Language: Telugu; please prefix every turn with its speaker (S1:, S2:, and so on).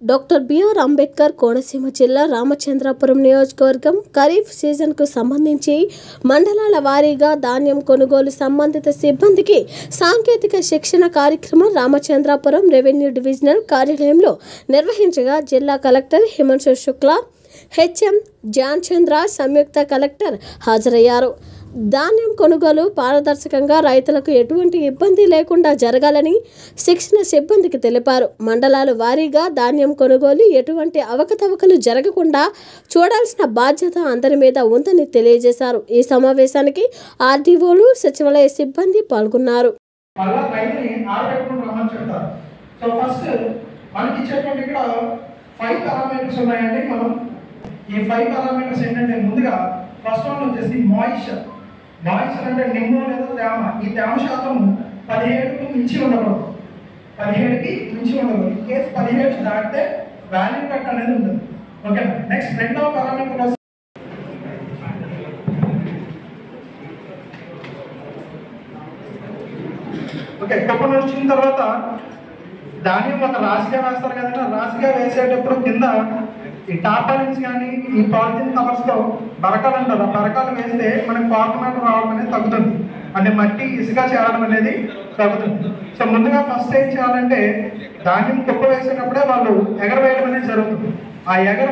S1: డాక్టర్ బిఆర్ అంబేద్కర్ కోనసీమ జిల్లా రామచంద్రాపురం నియోజకవర్గం ఖరీఫ్ సీజన్కు సంబంధించి మండలాల వారీగా ధాన్యం కొనుగోలు సంబంధిత సిబ్బందికి సాంకేతిక శిక్షణ కార్యక్రమం రామచంద్రాపురం రెవెన్యూ డివిజనల్ కార్యాలయంలో నిర్వహించగా జిల్లా collector Himanshu Shukla HM John Chandra సంయుక్త కలెక్టర్ హాజరయ్యారు ధాన్యం కొనుగోలు పారదర్శకంగా రైతులకు ఎటువంటి ఇబ్బంది లేకుండా జరగాలని శిక్షణ సిబ్బందికి తెలిపారు మండలాల వారీగా ధాన్యం కొనుగోలు ఎటువంటి అవకతవకలు జరగకుండా చూడాల్సిన బాధ్యత అందరి మీద ఉందని తెలియజేశారు ఈ సమావేశానికి ఆర్డీఓలు సచివాలయ సిబ్బంది పాల్గొన్నారు
S2: మళ్ళా రైతుని ఆరబెట్టుకుని రమ్మని చెప్తారు సో ఫస్ట్ మనకి ఇచ్చేటువంటి ఇక్కడ ఫైవ్ పారామీటర్స్ ఉన్నాయండి మనం ఈ ఫైవ్ పారామీటర్స్ ఏంటంటే ముందుగా ఫస్ట్ వన్ వచ్చేసి మాయిశ్చర్ మాయిశ్చర్ అంటే నిమ్ము లేదా తేమ ఈ తేమ శాతం పదిహేడుకు మించి ఉండకూడదు పదిహేడుకి మించి ఉండకూడదు ఇన్ కేసు పదిహేడు దాటితే వాల్యూ కట్ అనేది ఉండదు ఓకే నెక్స్ట్ రెండవ పారామీటర్ వచ్చి ఓకే కొబ్బరి వచ్చిన తర్వాత ధాన్యం ఒక రాశిగా వేస్తారు కదండి ఆ రాశిగా వేసేటప్పుడు కింద ఈ టాపాలిన్స్ కానీ ఈ పాలిథిన్ కవర్స్ లో బరకాలు అంటారు ఆ బరకాలు వేస్తే మనకి ఫార్మేటర్ రావడం అనేది తగ్గుతుంది అంటే మట్టి ఇసుక చేరడం అనేది తగ్గుతుంది సో ముందుగా ఫస్ట్ ఏం చేయాలంటే ధాన్యం కుప్ప వేసేటప్పుడే వాళ్ళు ఎగరవేయడం అనేది జరుగుతుంది ఆ ఎగర